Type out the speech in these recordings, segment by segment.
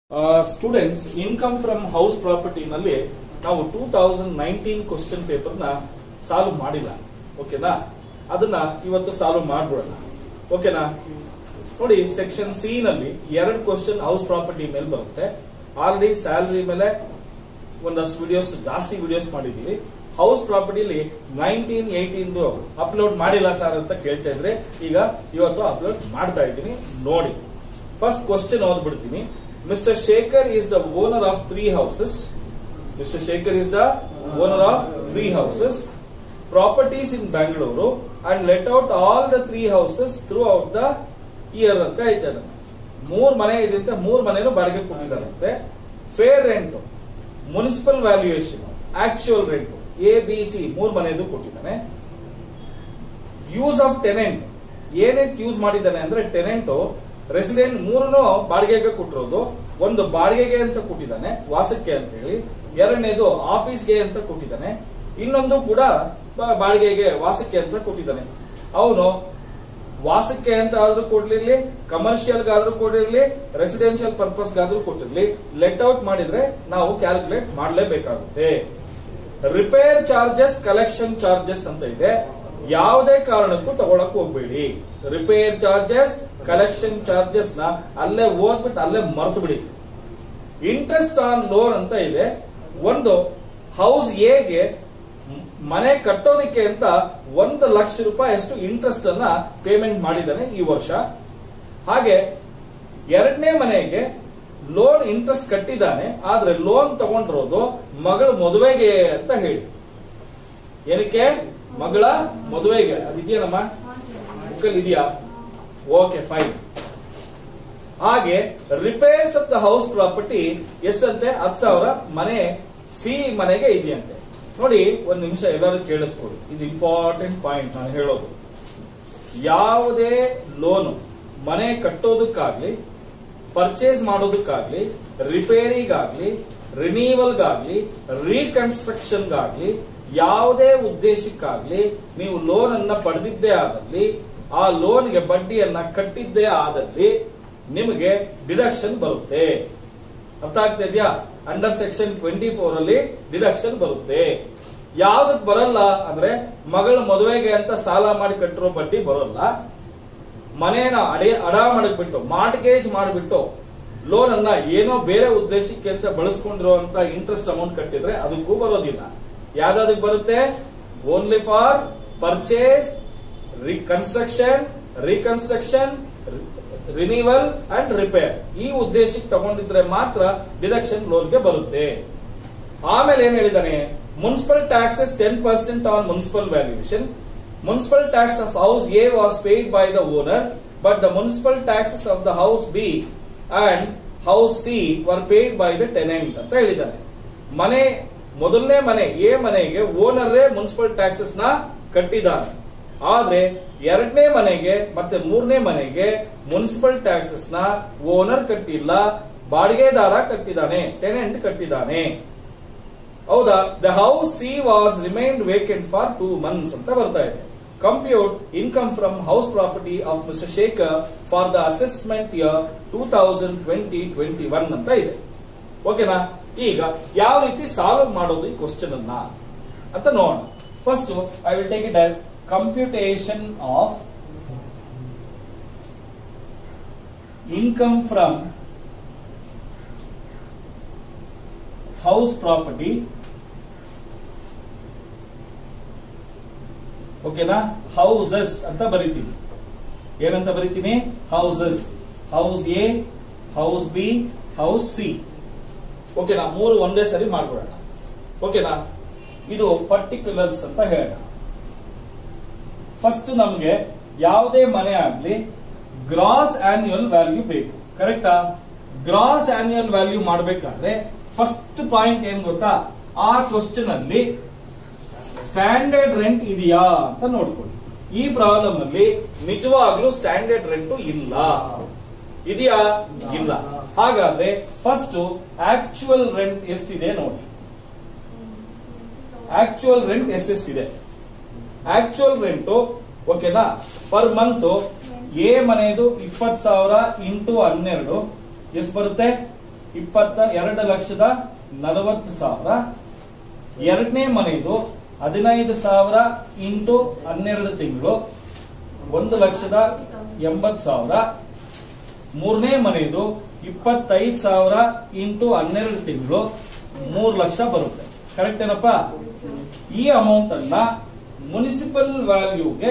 Students income from house property ನಲ್ಲಿ ನಾವು two thousand nineteen question paper ನ solve ಮಾಡಿಲ್ಲ ಓಕೆನಾ ಅದನ್ನ ಇವತ್ತು ಸಾಲ್ವ್ ಮಾಡ್ಬಿಡೋಣ ಓಕೆನಾ ನೋಡಿ ಸೆಕ್ಷನ್ ಸಿ ನಲ್ಲಿ ಎರಡು ಕ್ವಶನ್ ಹೌಸ್ ಪ್ರಾಪರ್ಟಿ ಮೇಲೆ ಬರುತ್ತೆ ಆಲ್ರೆಡಿ ಸ್ಯಾಲರಿ ಮೇಲೆ ಒಂದಷ್ಟು ವಿಡಿಯೋಸ್ ಜಾಸ್ತಿ ವಿಡಿಯೋಸ್ ಮಾಡಿದೀವಿ ಹೌಸ್ ಪ್ರಾಪರ್ಟಿಲಿ ನೈನ್ಟೀನ್ ಏಯ್ಟೀನ್ ಅಪ್ಲೋಡ್ ಮಾಡಿಲ್ಲ ಸರ್ ಅಂತ ಕೇಳ್ತಾ ಇದ್ರೆ ಈಗ ಇವತ್ತು ಅಪ್ಲೋಡ್ ಮಾಡ್ತಾ ಇದ್ದೀನಿ ನೋಡಿ ಫಸ್ಟ್ ಕ್ವಶನ್ ಓದ್ಬಿಡ್ತೀನಿ mister Shekhar is the owner of three houses mister Shekhar is the owner of three houses properties in Bengaluru and let out all the three houses throughout the year ಅಂತ ಹೇಳ್ತಾರೆ ಮೂರ್ ಮನೆ ಇದೆ ಅಂತ ಮೂರ್ ಮನೆನೂ ಬಾಡಿಗೆ ಕೊಟ್ಟಿದ್ದಾರಂತೆ fair rent municipal valuation actual rent A B C ಮೂರ್ ಮನೆದು ಕೊಟ್ಟಿದ್ದಾನೆ ಯೂಸ್ ಆಫ್ ಟೆನೆಂಟ್ ಏನಕ್ಕೆ ಯೂಸ್ ಮಾಡಿದ್ದಾನೆ ಅಂದ್ರೆ ಟೆನೆಂಟ್ ರೆಸಿಡೆಂಟ್ ಮೂರನ್ನು ಬಾಡಿಗೆಗೆ ಕೊಟ್ಟಿರೋದು ಒಂದು ಬಾಡಿಗೆಗೆ ಅಂತ ಕೊಟ್ಟಿದ್ದಾನೆ ವಾಸಕ್ಕೆ ಅಂತ ಹೇಳಿ ಎರಡನೇದು ಆಫೀಸ್ಗೆ ಅಂತ ಕೊಟ್ಟಿದ್ದಾನೆ ಇನ್ನೊಂದು ಕೂಡ ಬ- ಬಾಡಿಗೆಗೆ ವಾಸಕ್ಕೆ ಅಂತ ಕೊಟ್ಟಿದ್ದಾನೆ ಅವನು ವಾಸಕ್ಕೆ ಅಂತ ಆದ್ರೂ ಕೊಡ್ಲಿರ್ಲಿ ಕಮರ್ಷಿಯಲ್ ಗಾದ್ರೂ ಕೊಡಿರ್ಲಿ ರೆಸಿಡೆನ್ಷಿಯಲ್ ಪರ್ಪಸ್ ಗಾದ್ರೂ ಕೊಟ್ಟಿರ್ಲಿ ಲೆಟ್ ಔಟ್ ಮಾಡಿದ್ರೆ ನಾವು ಕ್ಯಾಲ್ಕುಲೇಟ್ ಮಾಡಲೇಬೇಕಾಗುತ್ತೆ ರಿಪೇರ್ ಚಾರ್ಜಸ್ ಕಲೆಕ್ಷನ್ ಚಾರ್ಜಸ್ ಅಂತ ಇದೆ ಯಾವುದೇ ಕಾರಣಕ್ಕೂ ತಗೊಳಕ್ ಹೋಗ್ಬೇಡಿ ರಿಪೇರ್ ಚಾರ್ಜಸ್ ಕಲೆಕ್ಷನ್ ಚಾರ್ಜಸ್ ನ ಅಲ್ಲೇ ಓದ್ಬಿಟ್ಟು ಅಲ್ಲೇ ಮರ್ತು ಬಿಡಿ ಇಂಟ್ರೆಸ್ಟ್ ಆನ್ ಲೋನ್ ಅಂತ ಇದೆ ಒಂದು ಹೌಸ್ ಎಗೆ ಮನೆ ಕಟ್ಟೋದಕ್ಕೆ ಅಂತ ಒಂದು ಲಕ್ಷ ರೂಪಾಯಿ ಅಷ್ಟು ಇಂಟ್ರೆಸ್ಟ್ ಅನ್ನ ಪೇಮೆಂಟ್ ಮಾಡಿದ್ದಾನೆ ಈ ವರ್ಷ ಹಾಗೆ ಎರಡನೇ ಮನೆಗೆ ಲೋನ್ ಇಂಟ್ರೆಸ್ಟ್ ಕಟ್ಟಿದ್ದಾನೆ ಆದ್ರೆ ಲೋನ್ ತಗೊಂಡಿರೋದು ಮಗಳ ಮದುವೆಗೆ ಅಂತ ಹೇಳಿ ಏನಕ್ಕೆ ಮಗಳ ಮದುವೆಗೆ ಅದಿದೆಯೇನಮ್ಮ ಬುಕ್ಕಲ್ಲಿ ಇದೆಯಾ ಓಕೆ ಫೈನ್ ಹಾಗೆ repairs of the house property ಎಷ್ಟಂತೆ ಹತ್ತು ಸಾವಿರ ಮನೆ ಸಿ ಮನೆಗೆ ಇದೆಯಂತೆ ನೋಡಿ ಒಂದ್ ನಿಮಿಷ ಎಲ್ಲರೂ ಕೇಳಿಸ್ಕೊಡಿ ಇದು ಇಂಪಾರ್ಟೆಂಟ್ ಪಾಯಿಂಟ್ ನಾನು ಹೇಳೋದು ಯಾವುದೇ ಲೋನು ಮನೆ ಕಟ್ಟೋದಕ್ಕಾಗ್ಲಿ ಪರ್ಚೇಸ್ ಮಾಡೋದಕ್ಕಾಗ್ಲಿ ರಿಪೇರಿಗಾಗ್ಲಿ ರಿನೀವಲ್ಗಾಗ್ಲಿ ರೀಕನ್ಸ್ಟ್ರಕ್ಷನ್ಗಾಗ್ಲಿ ಯಾವುದೇ ಉದ್ದೇಶಕ್ಕಾಗ್ಲಿ ನೀವು ಲೋನ್ ಅನ್ನ ಪಡೆದಿದ್ದೇ ಆದಲ್ಲಿ ಆ ಲೋನ್ಗೆ ಬಡ್ಡಿಯನ್ನ ಕಟ್ಟಿದ್ದೇ ಆದಲ್ಲಿ ನಿಮಗೆ ಡಿಡಕ್ಷನ್ ಬರುತ್ತೆ ಅರ್ಥ ಆಗ್ತಾ ಇದೆಯಾ ಅಂಡರ್ ಸೆಕ್ಷನ್ ಟ್ವೆಂಟಿ ಫೋರ್ ಅಲ್ಲಿ ಡಿಡಕ್ಷನ್ ಬರುತ್ತೆ ಯಾವ್ದಕ್ ಬರಲ್ಲ ಅಂದ್ರೆ ಮಗಳ ಮದುವೆಗೆ ಅಂತ ಸಾಲ ಮಾಡಿ ಕಟ್ಟಿರೋ ಬಡ್ಡಿ ಬರೋಲ್ಲ ಮನೇನ ಅಡೆ ಅಡ ಮಾಡಬಿಟ್ಟು ಮಾರ್ಟ್ಗೇಜ್ ಮಾಡಿಬಿಟ್ಟು ಲೋನ್ ಅನ್ನ ಏನೋ ಬೇರೆ ಉದ್ದೇಶಕ್ಕೆ ಅಂತ ಬಳಸ್ಕೊಂಡಿರುವಂತ ಇಂಟ್ರೆಸ್ಟ್ ಅಮೌಂಟ್ ಕಟ್ಟಿದ್ರೆ ಅದಕ್ಕೂ ಬರೋದಿಲ್ಲ ಯಾವ್ದಾದಕ್ಕೆ ಬರುತ್ತೆ only for purchase construction reconstruction renewal and repair ಈ ಉದ್ದೇಶಕ್ಕೆ ತಗೊಂಡಿದ್ರೆ ಮಾತ್ರ ಡಿಡಕ್ಷನ್ ಲೋನ್ಗೆ ಬರುತ್ತೆ ಆಮೇಲೆ ಏನ್ ಹೇಳಿದಾನೆ municipal taxes ten percent on municipal valuation municipal tax of house A was paid by the owner but the municipal taxes of the house B and house C were paid by the tenant ಅಂತ ಹೇಳಿದ್ದಾನೆ ಮನೆ ಮೊದಲನೇ ಮನೆ A ಮನೆಗೆ ಓನರೇ municipal taxes ನ ಕಟ್ಟಿದ್ದಾನೆ ಆದ್ರೆ ಎರಡನೇ ಮನೆಗೆ ಮತ್ತೆ ಮೂರನೇ ಮನೆಗೆ ಮುನ್ಸಿಪಲ್ ಟ್ಯಾಕ್ಸಸ್ ನ ಓನರ್ ಕಟ್ಟಿಲ್ಲ ಬಾಡಿಗೆದಾರ ಕಟ್ಟಿದ್ದಾನೆ ಟೆನೆಂಟ್ ಕಟ್ಟಿದ್ದಾನೆ ಹೌದಾ the house C was remained vacant for two months ಅಂತ ಬರ್ತಾ ಇದೆ compute income from house property of mister Shekhar for the assessment year two thousand twenty twenty one ಅಂತ ಇದೆ ಓಕೆನಾ ಈಗ ಯಾವ ರೀತಿ ಸಾಲ್ವ್ ಮಾಡೋದು ಈ ಕ್ವಶನ್ ಅನ್ನ ಅಂತ ನೋಡೋಣ first I will take it as computation of income from house property ಓಕೆನಾ ಹೌಸಸ್ ಅಂತ ಬರಿತೀನಿ ಏನಂತ ಬರಿತೀನಿ houses house A house B house C ಓಕೆನಾ ಮೂರು ಒಂದೇ ಸರಿ ಮಾಡ್ಬಿಡೋಣ ಓಕೆನಾ ಇದು ಪರ್ಟಿಕ್ಯುಲರ್ಸ್ ಅಂತ ಹೇಳೋಣ ಫಸ್ಟ್ ನಮ್ಗೆ ಯಾವುದೇ ಮನೆ ಆಗ್ಲಿ ಗ್ರಾಸ್ ಆನ್ಯುಯಲ್ ವ್ಯಾಲ್ಯೂ ಬೇಕು ಕರೆಕ್ಟಾ ಗ್ರಾಸ್ ಆನ್ಯುಯಲ್ ವ್ಯಾಲ್ಯೂ ಮಾಡಬೇಕಾದ್ರೆ ಫಸ್ಟ್ ಪಾಯಿಂಟ್ ಏನ್ ಗೊತ್ತಾ ಆ ಕ್ವಶನ್ ಅಲ್ಲಿ ಸ್ಟ್ಯಾಂಡರ್ಡ್ ರೆಂಟ್ ಇದೆಯಾ ಅಂತ ನೋಡ್ಕೊಳ್ಳಿ ಈ ಪ್ರಾಬ್ಲಮ್ ಅಲ್ಲಿ ನಿಜವಾಗ್ಲೂ ಸ್ಟ್ಯಾಂಡರ್ಡ್ ರೆಂಟ್ ಇಲ್ಲ ಇದೆಯಾ ಇಲ್ಲ ಹಾಗಾದ್ರೆ ಫಸ್ಟ್ ಆಕ್ಚುಯಲ್ ರೆಂಟ್ ಎಷ್ಟಿದೆ ನೋಡಿ ಆಕ್ಚುಯಲ್ ರೆಂಟ್ ಎಷ್ಟೆಷ್ಟಿದೆ ಆಕ್ಚುಯಲ್ ರೆಂಟ್ ಓಕೆನಾ ಪರ್ ಮಂತ್ ಎ ಮನೆಯದು ಇಪ್ಪತ್ ಸಾವಿರ ಇಂಟು ಹನ್ನೆರಡು ಎಷ್ಟು ಬರುತ್ತೆ ಇಪ್ಪತ್ತ ಎರಡು ಲಕ್ಷದ ನಲವತ್ತು ಸಾವಿರ ಎರಡನೇ ಮನೆದು ಹದಿನೈದು ಸಾವಿರ ಇಂಟು ಹನ್ನೆರಡು ತಿಂಗಳು ಒಂದು ಲಕ್ಷದ ಎಂಬತ್ ಸಾವಿರ ಮೂರನೇ ಮನೆದು ಇಪ್ಪತ್ತೈದು ಸಾವಿರ ಇಂಟು ಹನ್ನೆರಡು ತಿಂಗಳು ಮೂರು ಲಕ್ಷ ಬರುತ್ತೆ ಕರೆಕ್ಟ್ ಏನಪ್ಪಾ ಈ ಅಮೌಂಟ್ ಅನ್ನ ಮುನಿಸಿಪಲ್ ವ್ಯಾಲ್ಯೂಗೆ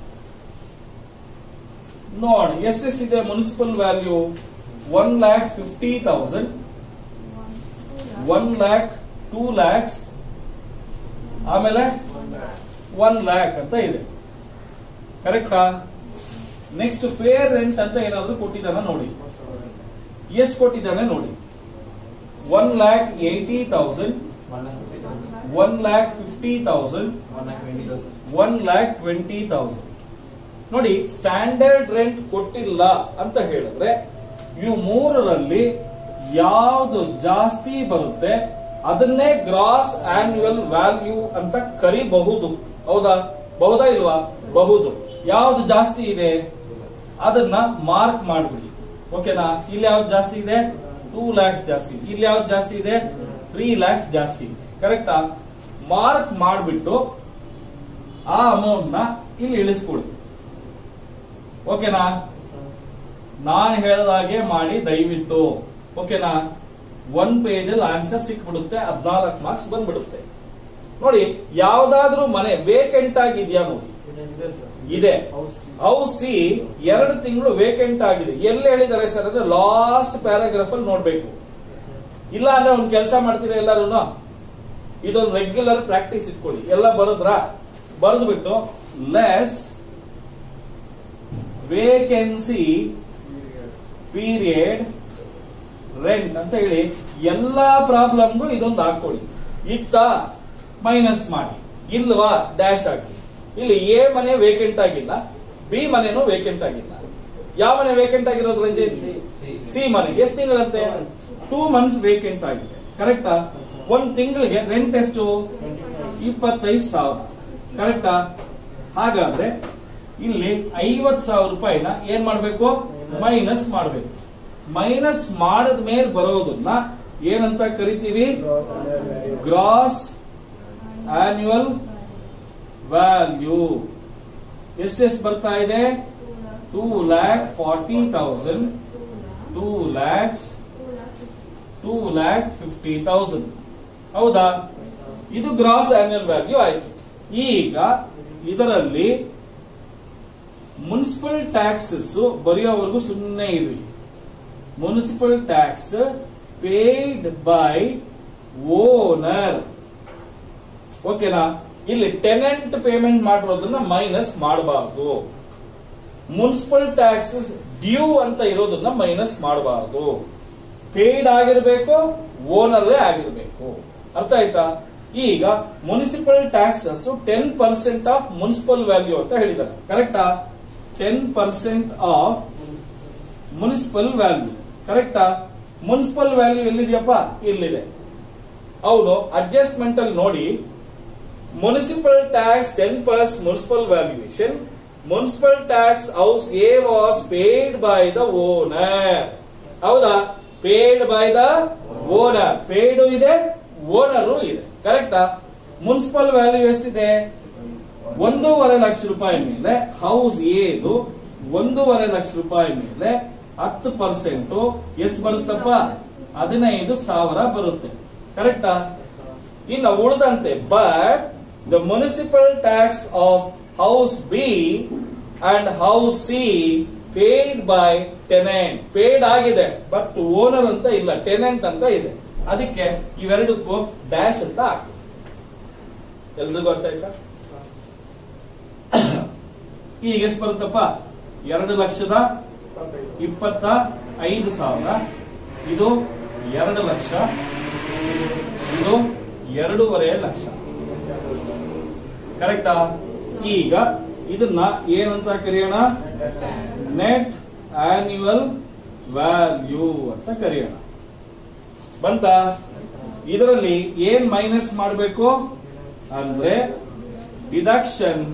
ನೋಡಿ ಎಷ್ಟೆಷ್ಟಿದೆ municipal value one lakh fifty thousand one lakh two lakhs ಆಮೇಲೆ ಒನ್ ಲ್ಯಾಕ್ ಅಂತ ಇದೆ ಕರೆಕ್ಟಾ ನೆಕ್ಸ್ಟ್ ಫೇರ್ ರೆಂಟ್ ಅಂತ ಏನಾದ್ರು ಕೊಟ್ಟಿದ್ದಾನ ನೋಡಿ ಎಷ್ಟು ಕೊಟ್ಟಿದ್ದಾನೆ ನೋಡಿ one lakh eighty thousand one lakh fifty thousand one lakh twenty thousand ನೋಡಿ ಸ್ಟ್ಯಾಂಡರ್ಡ್ ರೆಂಟ್ ಕೊಟ್ಟಿಲ್ಲ ಅಂತ ಹೇಳಿದ್ರೆ ಇವು ಮೂರರಲ್ಲಿ ಯಾವುದು ಜಾಸ್ತಿ ಬರುತ್ತೆ ಅದನ್ನೇ ಗ್ರಾಸ್ ಆನ್ಯುವಲ್ ವ್ಯಾಲ್ಯೂ ಅಂತ ಕರಿಬಹುದು ಹೌದಾ ಬಹುದಾ ಇಲ್ವಾ ಬಹುದು ಯಾವ್ದು ಜಾಸ್ತಿ ಇದೆ ಅದನ್ನ ಮಾರ್ಕ್ ಮಾಡ್ಬಿಡಿ ಓಕೆನಾ ಇಲ್ಲಿ ಯಾವ್ದು ಜಾಸ್ತಿ ಇದೆ ಟೂ ಲ್ಯಾಕ್ಸ್ ಜಾಸ್ತಿ ಇದೆ. ಇಲ್ಲಿ ಯಾವ್ದು ಜಾಸ್ತಿ ಇದೆ ತ್ರೀ ಲ್ಯಾಕ್ಸ್ ಜಾಸ್ತಿ ಇದೆ ಕರೆಕ್ಟಾ ಮಾರ್ಕ್ ಮಾಡ್ಬಿಟ್ಟು ಆ ಅಮೌಂಟ್ ನ ಇಲ್ಲಿ ಇಳಿಸ್ಕೊಡಿ ಓಕೆನಾ ನಾನು ಹೇಳದಾಗೆ ಮಾಡಿ ದಯವಿಟ್ಟು ಓಕೆನಾ ಒನ್ ಪೇಜ್ ಅಲ್ಲಿ ಆನ್ಸರ್ ಸಿಕ್ಬಿಡುತ್ತೆ ಹದಿನಾಲ್ಕು ಮಾರ್ಕ್ಸ್ ಬಂದ್ಬಿಡುತ್ತೆ ನೋಡಿ ಯಾವ್ದಾದ್ರೂ ಮನೆ ವೇಕೆಂಟ್ ಆಗಿದ್ಯಾ ನೋಡಿ ಇದೆ ಹೌಸ್ ಸಿ ಎರಡು ತಿಂಗಳು ವೇಕೆಂಟ್ ಆಗಿದೆ ಎಲ್ಲಿ ಹೇಳಿದ್ದಾರೆ ಸರ್ ಅಂದ್ರೆ ಲಾಸ್ಟ್ ಪ್ಯಾರಾಗ್ರಾಫ್ ಅಲ್ಲಿ ನೋಡ್ಬೇಕು ಇಲ್ಲ ಅಂದ್ರೆ ಒಂದ್ ಕೆಲಸ ಮಾಡ್ತೀರಾ ಎಲ್ಲರೂ ಇದೊಂದು ರೆಗ್ಯುಲರ್ ಪ್ರಾಕ್ಟೀಸ್ ಇಟ್ಕೊಳ್ಳಿ ಎಲ್ಲ ಬರೋದ್ರ ಬರೆದು ಬಿಟ್ಟು ಲೆಸ್ ವೇಕೆನ್ಸಿ ಪೀರಿಯಡ್ ರೆಂಟ್ ಅಂತ ಹೇಳಿ ಎಲ್ಲಾ ಪ್ರಾಬ್ಲಮ್ಗೂ ಇದೊಂದು ಹಾಕೊಳ್ಳಿ ಇತ್ತ ಮೈನಸ್ ಮಾಡಿ ಇಲ್ವಾ ಡ್ಯಾಶ್ ಹಾಕಿ ಇಲ್ಲಿ ಎ ಮನೆ ವೇಕೆಂಟ್ ಆಗಿಲ್ಲ ಬಿ ಮನೆನೂ ವೇಕೆಂಟ್ ಆಗಿಲ್ಲ ಯಾವ ಮನೆ ವೇಕೆಂಟ್ ಆಗಿರೋದು ರಂಜಿತ್ ಸಿ ಮನೆ ಎಷ್ಟು ತಿಂಗಳಂತೆ ಟೂ ಮಂತ್ಸ್ ವೇಕೆಂಟ್ ಆಗಿದೆ ಕರೆಕ್ಟಾ ಒಂದ್ ತಿಂಗಳಿಗೆ ರೆಂಟ್ ಎಷ್ಟು ಇಪ್ಪತ್ತೈದು ಸಾವಿರ ಕರೆಕ್ಟಾ ಹಾಗಾದ್ರೆ ಇಲ್ಲಿ ಐವತ್ ಸಾವಿರ ರೂಪಾಯಿನ ಏನ್ ಮಾಡ್ಬೇಕು ಮೈನಸ್ ಮಾಡ್ಬೇಕು ಮೈನಸ್ ಮಾಡದ ಮೇಲೆ ಬರೋದನ್ನ ಏನಂತ ಕರಿತೀವಿ ಗ್ರಾಸ್ ಆನ್ಯುವಲ್ ವ್ಯಾಲ್ಯೂ ಎಷ್ಟೆಷ್ಟು ಬರ್ತಾ ಇದೆ two lakh forty thousand two lakhs two lakh fifty thousand ಹೌದಾ ಇದು ಗ್ರಾಸ್ ಆನ್ಯುವಲ್ ವ್ಯಾಲ್ಯೂ ಆಯ್ತು ಈಗ ಇದರಲ್ಲಿ ಮುನ್ಸಿಪಲ್ ಟ್ಯಾಕ್ಸಸ್ ಬರೆಯೋವರೆಗೂ ಸುಮ್ಮನೆ ಇರಿ municipal tax paid by owner ಓಕೆನಾ ಇಲ್ಲಿ ಟೆನೆಂಟ್ ಪೇಮೆಂಟ್ ಮಾಡಿರೋದನ್ನ ಮೈನಸ್ ಮಾಡಬಾರ್ದು ಮುನ್ಸಿಪಲ್ ಟ್ಯಾಕ್ಸಸ್ ಡ್ಯೂ ಅಂತ ಇರೋದನ್ನ ಮೈನಸ್ ಮಾಡಬಾರ್ದು ಪೇಯ್ಡ್ ಆಗಿರ್ಬೇಕು ಓನರೇ ಆಗಿರ್ಬೇಕು ಅರ್ಥ ಆಯ್ತಾ ಈಗ municipal taxes ten percent of municipal value ಅಂತ ಹೇಳಿದ್ದಾರೆ ಕರೆಕ್ಟಾ ten percent of municipal value ಕರೆಕ್ಟಾ ಮುನ್ಸಿಪಲ್ ವ್ಯಾಲ್ಯೂ ಎಲ್ಲಿದೆಯಪ್ಪ ಇಲ್ಲಿದೆ ಹೌದು ಅಡ್ಜಸ್ಟ್ಮೆಂಟ್ ಅಲ್ಲಿ ನೋಡಿ municipal tax ten per municipal valuation municipal tax house A was paid by the owner ಹೌದಾ paid by the owner paid ಇದೆ ಓನರು ಇದೆ ಕರೆಕ್ಟಾ ಮುನ್ಸಿಪಲ್ ವ್ಯಾಲ್ಯೂ ಎಷ್ಟಿದೆ ಒಂದೂವರೆ ಲಕ್ಷ ರೂಪಾಯಿ ಮೇಲೆ ಹೌಸ್ ಏದು ಒಂದೂವರೆ ಲಕ್ಷ ರೂಪಾಯಿ ಮೇಲೆ ಹತ್ತು ಪರ್ಸೆಂಟ್ ಎಷ್ಟು ಬರುತ್ತಪ್ಪ ಹದಿನೈದು ಸಾವಿರ ಬರುತ್ತೆ ಕರೆಕ್ಟಾ ಇನ್ನು ಉಳಿದಂತೆ but the municipal tax of house B and house C paid by tenant paid ಆಗಿದೆ ಬಟ್ ಓನರ್ ಅಂತ ಇಲ್ಲ ಟೆನೆಂಟ್ ಅಂತ ಇದೆ ಅದಕ್ಕೆ ಇವೆರಡಕ್ಕೂ ಡ್ಯಾಶ್ ಅಂತ ಹಾಕಿ ಎಲ್ರಿಗೂ ಅರ್ಥ ಆಯ್ತಾ ಈಗ ಎಷ್ಟು ಬರುತ್ತಪ್ಪ ಎರಡು ಲಕ್ಷದ ಇಪ್ಪತ್ತ ಐದು ಸಾವಿರ ಇದು ಎರಡು ಲಕ್ಷ ಇದು ಎರಡೂವರೆ ಲಕ್ಷ ಕರೆಕ್ಟಾ ಈಗ ಇದನ್ನ ಏನಂತ ಕರೆಯೋಣ ನೆಟ್ ಆನ್ಯುವಲ್ ವ್ಯಾಲ್ಯೂ ಅಂತ ಕರೆಯೋಣ ಬಂತ ಇದರಲ್ಲಿ ಏನ್ ಮೈನಸ್ ಮಾಡಬೇಕು ಅಂದ್ರೆ deduction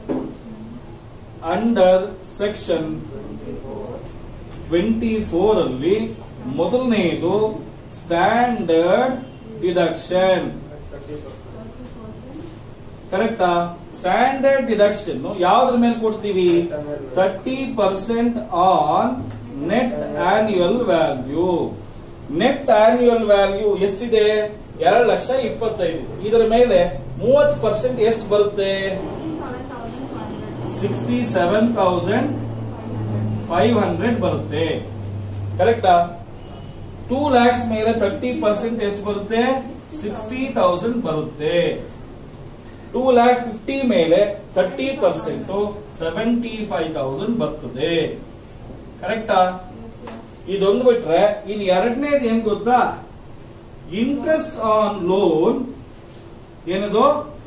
under section twenty four ಅಲ್ಲಿ ಮೊದಲನೆಯದು ಸ್ಟ್ಯಾಂಡರ್ಡ್ ಡಿಡಕ್ಷನ್ ಕರೆಕ್ಟಾ ಸ್ಟ್ಯಾಂಡರ್ಡ್ ಡಿಡಕ್ಷನ್ ಯಾವ್ದ್ರ ಮೇಲೆ ಕೊಡ್ತೀವಿ thirty percent on net annual value net annual value ಎಷ್ಟಿದೆ ಎರಡು ಲಕ್ಷ ಇಪ್ಪತ್ತೈದು ಇದರ ಮೇಲೆ ಮೂವತ್ತು ಪರ್ಸೆಂಟ್ ಎಷ್ಟು ಬರುತ್ತೆ sixty seven thousand five hundred ಬರುತ್ತೆ ಕರೆಕ್ಟಾ ಟೂ ಲ್ಯಾಕ್ಸ್ ಮೇಲೆ ತರ್ಟಿ ಪರ್ಸೆಂಟ್ ಎಷ್ಟು ಬರುತ್ತೆ ಸಿಕ್ಸ್ಟಿ ತೌಸಂಡ್ ಬರುತ್ತೆ ಟೂ ಲ್ಯಾಕ್ ಫಿಫ್ಟಿ ಮೇಲೆ thirty percent seventy five thousand ಬರ್ತದೆ ಕರೆಕ್ಟಾ ಇದೊಂದು ಬಿಟ್ರೆ ಇನ್ನು ಎರಡನೇದು ಏನ್ ಗೊತ್ತಾ ಇಂಟ್ರೆಸ್ಟ್ ಆನ್ ಲೋನ್ ಏನದು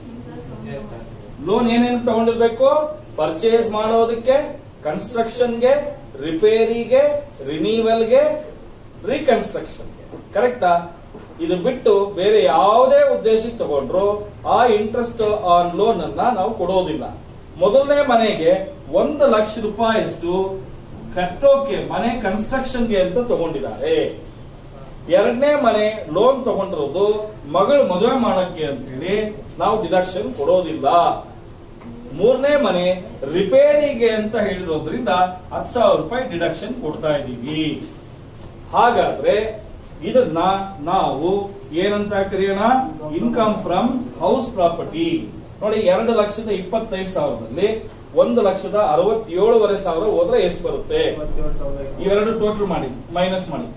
ಲೋನ್ ಏನೇನು ತಗೊಂಡಿರ್ಬೇಕು ಪರ್ಚೇಸ್ ಮಾಡೋದಕ್ಕೆ ಕನ್ಸ್ಟ್ರಕ್ಷನ್ಗೆ ರಿಪೇರಿಗೆ ರಿನೀವಲ್ಗೆ ರೀಕನ್ಸ್ಟ್ರಕ್ಷನ್ಗೆ ಕರೆಕ್ಟಾ ಇದು ಬಿಟ್ಟು ಬೇರೆ ಯಾವುದೇ ಉದ್ದೇಶಕ್ಕೆ ತಗೊಂಡ್ರು ಆ ಇಂಟ್ರೆಸ್ಟ್ ಆನ್ ಲೋನ್ ಅನ್ನ ನಾವು ಕೊಡೋದಿಲ್ಲ ಮೊದಲನೇ ಮನೆಗೆ ಒಂದು ಲಕ್ಷ ರೂಪಾಯಿಯಷ್ಟು ಕಟ್ಟೋಕೆ ಮನೆ ಕನ್ಸ್ಟ್ರಕ್ಷನ್ಗೆ ಅಂತ ತಗೊಂಡಿದ್ದಾರೆ ಎರಡನೇ ಮನೆ ಲೋನ್ ತಗೊಂಡಿರೋದು ಮಗಳು ಮದುವೆ ಮಾಡಕ್ಕೆ ಅಂತ ಹೇಳಿ ನಾವು ಡಿಡಕ್ಷನ್ ಕೊಡೋದಿಲ್ಲ ಮೂರನೇ ಮನೆ ರಿಪೇರಿಗೆ ಅಂತ ಹೇಳಿರೋದ್ರಿಂದ ಹತ್ತು ಸಾವಿರ ರೂಪಾಯಿ ಡಿಡಕ್ಷನ್ ಕೊಡ್ತಾ ಇದ್ದೀವಿ ಹಾಗಾದ್ರೆ ಇದನ್ನ ನಾವು ಏನಂತ ಕರೆಯೋಣ ಇನ್ಕಮ್ ಫ್ರಮ್ ಹೌಸ್ ಪ್ರಾಪರ್ಟಿ ನೋಡಿ ಎರಡು ಲಕ್ಷದ ಇಪ್ಪತ್ತೈದು ಸಾವಿರದಲ್ಲಿ ಒಂದು ಲಕ್ಷದ ಅರವತ್ತೇಳುವರೆ ಸಾವಿರ ಹೋದ್ರೆ ಎಷ್ಟು ಬರುತ್ತೆ ಇವೆರಡು ಟೋಟಲ್ ಮಾಡಿ ಮೈನಸ್ ಮಾಡಿ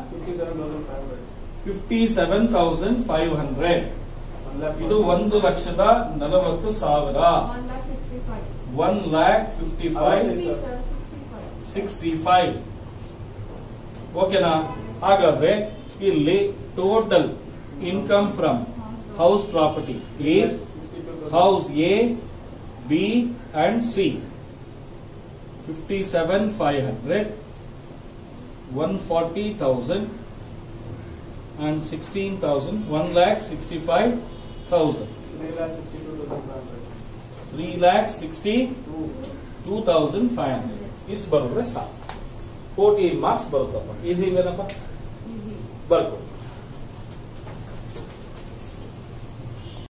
fifty seven thousand five hundred ಇದು ಒಂದು ಲಕ್ಷದ ನಲವತ್ತು ಸಾವಿರ one lakh fifty five sixty five ಓಕೆನಾ ಹಾಗಾದ್ರೆ ಇಲ್ಲಿ total income from house property is house A B and C fifty seven five hundred one forty thousand and sixteen thousand one lakh sixty five thousand three lakh sixty two thousand five hundred ಇಷ್ಟು ಬರೋದ್ರೆ ಸಾಕು fourteen marks ಬರುತ್ತಪ್ಪ easy ಇವೇನಪ್ಪ ಬರ್ಕೊ